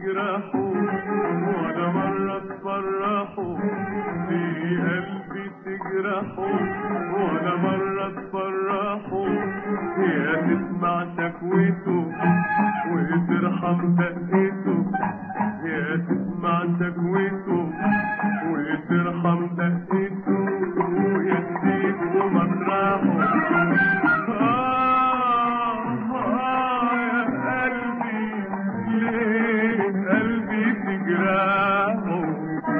تجرحوا ولا مرة تفرحوا في قلبي تجرحوا ولا مرة تفرحوا يا تسمع شكوته وترحم دقته يا تسمع شكوته وترحم دقته يا تسيبه مطرحه آه آه يا قلبي ليه قلبي تجرحه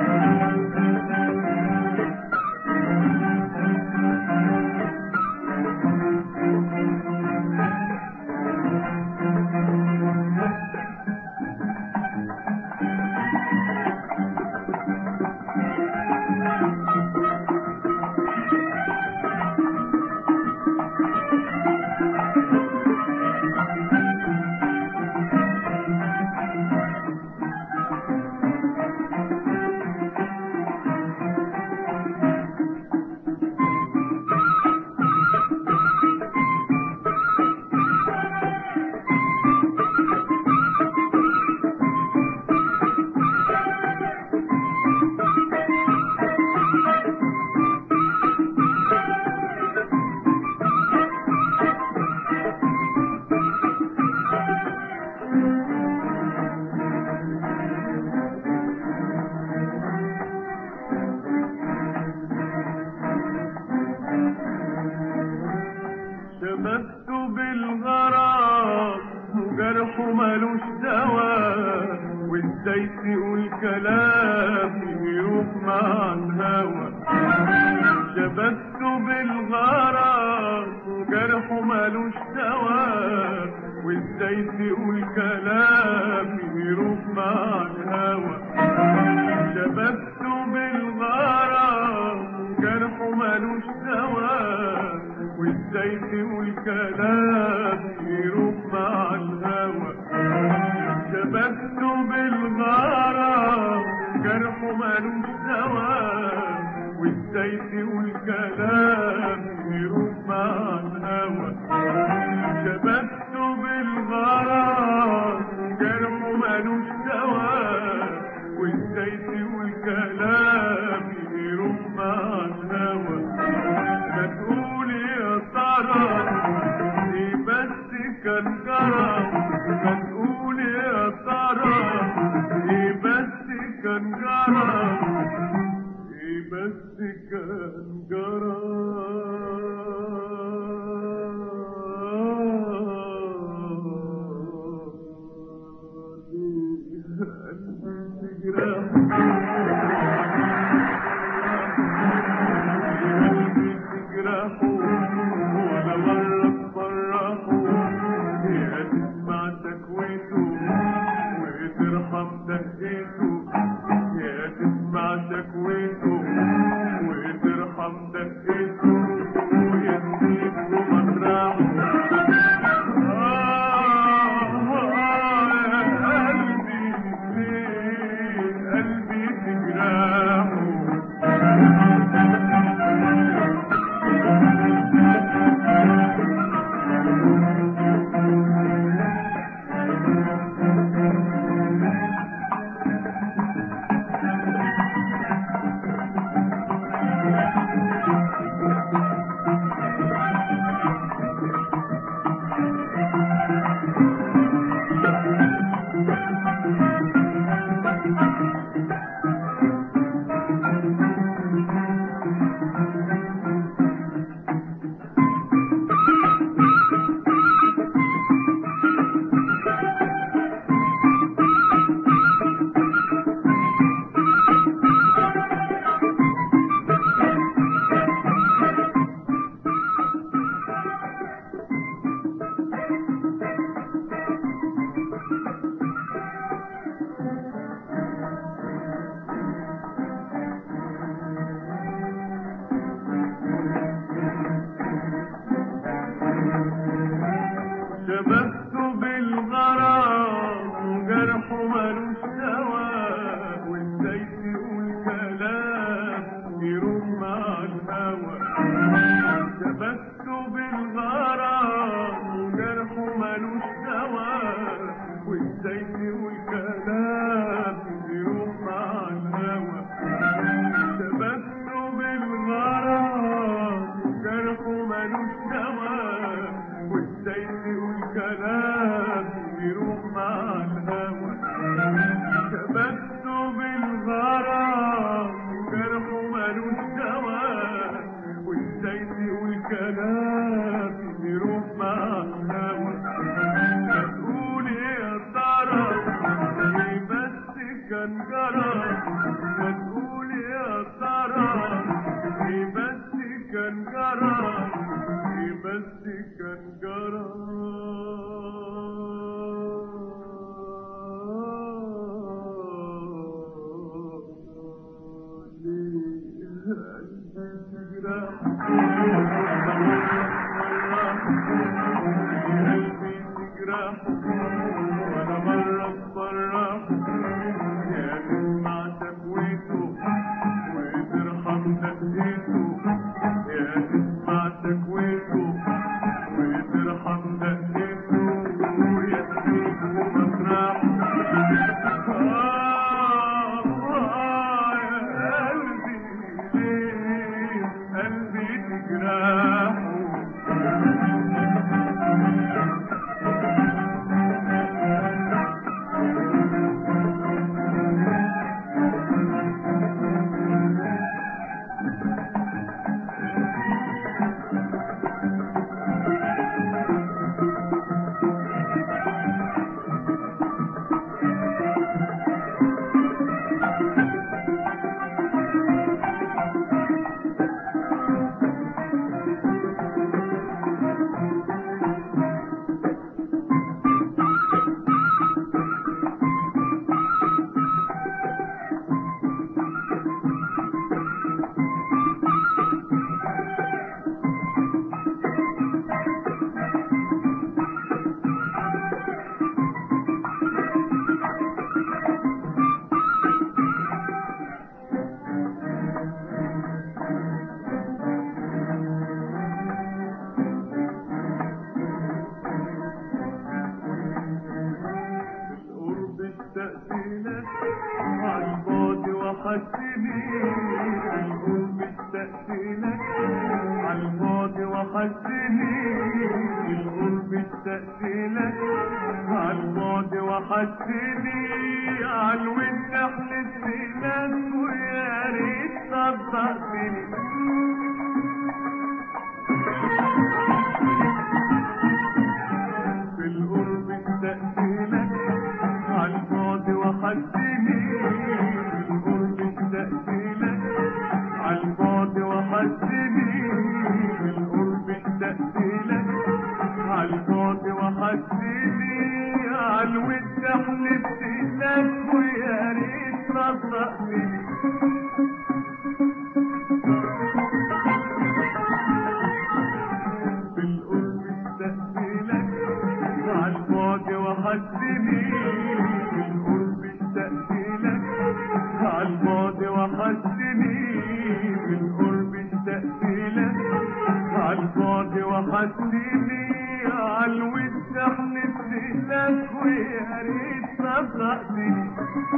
شبكت بالغرام وجرحه ملوش دواء وازاي تقول كلام يروح مع الهوى شبكت بالغرام وجرحه ملوش دواء وازاي تقول كلام يروح مع الهوى شبكت بالغرام جرحه ملوش دواء وازاي تقول كلام يروح مع الهوى شبكت بالغرام جرحه ملوش دواء وازاي تقول كلام يروح مع الهوى شبكت بالغرام جرحه ملوش دواء وازاي تقول كلام يروح مع الهوى ما تقول يا ترى ايه بس كان جرى ما تقول يا ترى ايه بس كان جرى ايه بس كان جرى ولا مرة تفرحوا يا تسمع شكوته وترحم دقته يا تسمع شكوته وترحم دقته ويا تسيبه مطرحه آه آه يا قلبي ليه قلبي وحشتني القرب اشتقت لك عالماضي وحشتني القرب اشتقت لك عالماضي وحشتني عالود حلفت لك ويا ريت صدقتني في القرب اشتقت لك عالماضي وحشتني في القرب اشتقت لك عالماضي وحشتني في القرب اشتقت لك عالماضي وحشتني عالود حلفت لك ويا ريت صدقتني في القرب اشتقت لك عالبعد وحشتني في القرب اشتقت لك عالبعد وحشتني في القرب اشتقت لك عالبعد وحشتني عالود حلفت لك ويا ريت صدقتني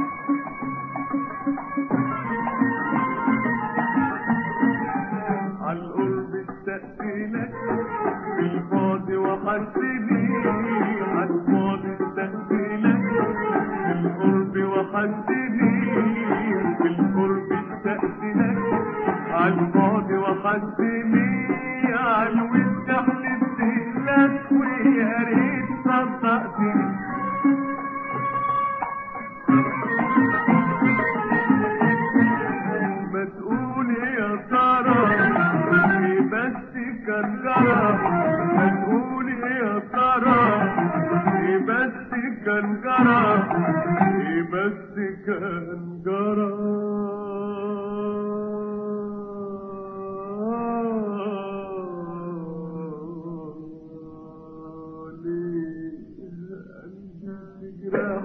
عالقرب اشتقت لك في الفاضي وحشتني عالفاضي اشتقت لك في القرب وحشتني في القرب اشتقت لك عالفاضي وحشتني عالود حلفت لك ويا ريت صدقتني ما تقول يا ترى إيه بس كان جرى ما تقول يا ترى إيه بس كان جرى إيه بس كان جرى ليه قلبي جراح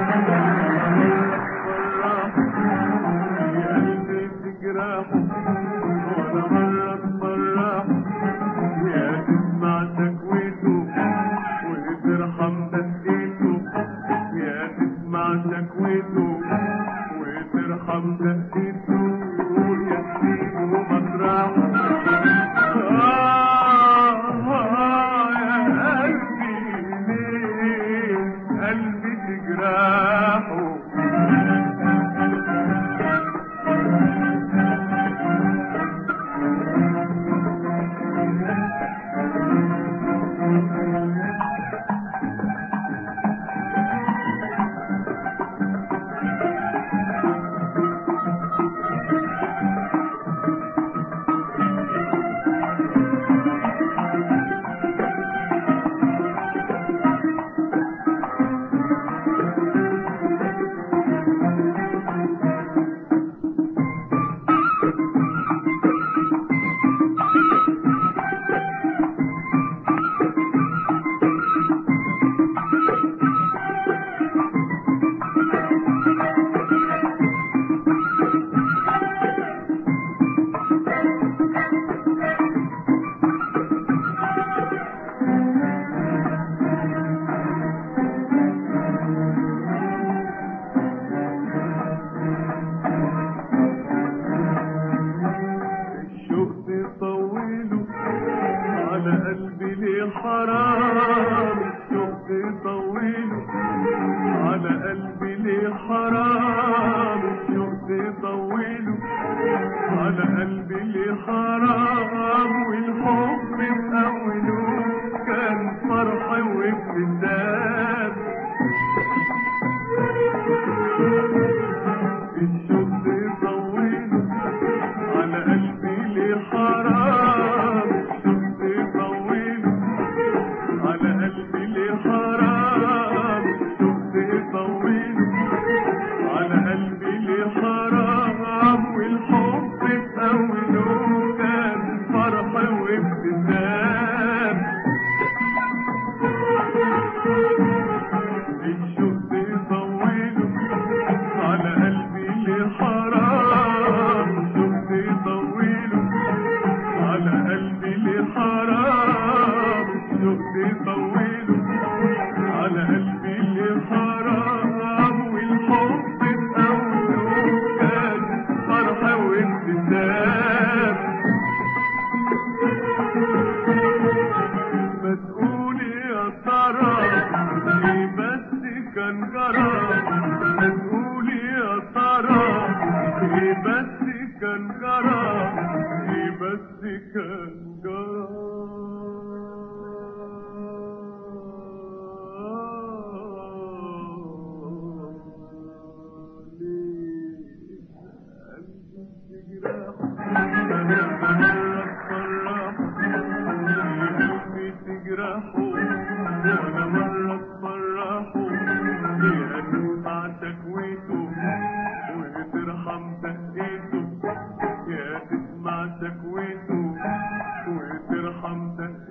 يا قلبي تجرح ولا مرة تفرح يا تسمع تكويته وترحم دقيته يا تسمع تكويته وترحم دقيته يا تسيبه مطرحه آه آه يا قلبي ليه قلبي تجرحه الشوق تطوله على قلبي ليه حرام الشوق تطوله على قلبي ليه حرام الشوق تطوله على قلبي ليه حرام والحب في أوله كان فرح وابتسام الشوق تطوله على قلبي ليه حرام الشوق تطوله على قلبي ليه حرام الشوق تطوله كان جرى تقولي يا ترى ايه بس كان جرى ايه بس كان جرى وانا مرة تفرحوا يا شكويته وترحم دقيته يا تسمع شكويته وترحم دقيته